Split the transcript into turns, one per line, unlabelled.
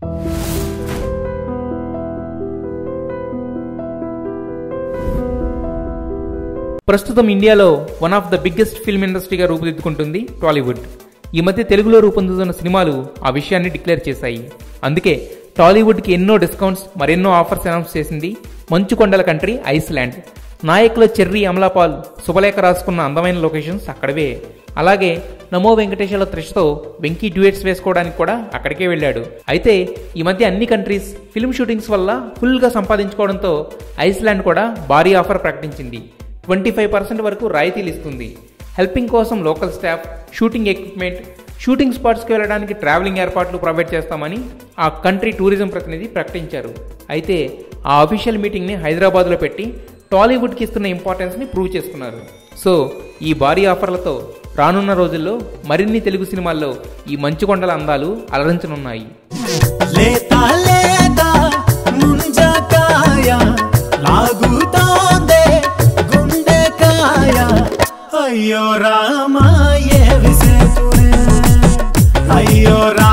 ప్రస్తుతం ఇండియాలో one of the biggest film ఇండస్ట్రీగా రూపుదిద్దుకుంటుంది టాలీవుడ్ ఈ మధ్య తెలుగులో రూపొందుతున్న సినిమాలు ఆ విషయాన్ని డిక్లేర్ చేశాయి అందుకే టాలీవుడ్కి ఎన్నో డిస్కౌంట్స్ మరెన్నో ఆఫర్స్ అనౌన్స్ చేసింది మంచు కొండల కంట్రీ ఐస్లాండ్ నాయకుల చెర్రీ అమలాపాల్ శుభలేఖ రాసుకున్న అందమైన లొకేషన్స్ అక్కడవే అలాగే నమో వెంకటేశ్వర త్రిషతో వెంకీ డ్యూయట్స్ వేసుకోవడానికి కూడా అక్కడికే వెళ్ళాడు అయితే ఈ మధ్య అన్ని కంట్రీస్ ఫిల్మ్ షూటింగ్స్ వల్ల ఫుల్గా సంపాదించుకోవడంతో ఐస్లాండ్ కూడా భారీ ఆఫర్ ప్రకటించింది ట్వంటీ ఫైవ్ పర్సెంట్ వరకు రాయితీలు ఇస్తుంది హెల్పింగ్ కోసం local staff shooting equipment shooting స్పాట్స్కి వెళ్ళడానికి ట్రావెలింగ్ ఏర్పాట్లు ప్రొవైడ్ చేస్తామని ఆ కంట్రీ టూరిజం ప్రతినిధి ప్రకటించారు అయితే ఆ అఫీషియల్ మీటింగ్ని హైదరాబాద్లో పెట్టి టాలీవుడ్కి ఇస్తున్న ఇంపార్టెన్స్ని ప్రూవ్ చేసుకున్నారు సో ఈ భారీ ఆఫర్లతో రానున్న రోజుల్లో మరిన్ని తెలుగు సినిమాల్లో ఈ మంచుకొండల అందాలు అలరించనున్నాయి
లేత లేత ముంజకాయ లాగుతోందే గుండెకాయ అయ్యో రామాయే విసేతునే అయ్యో రా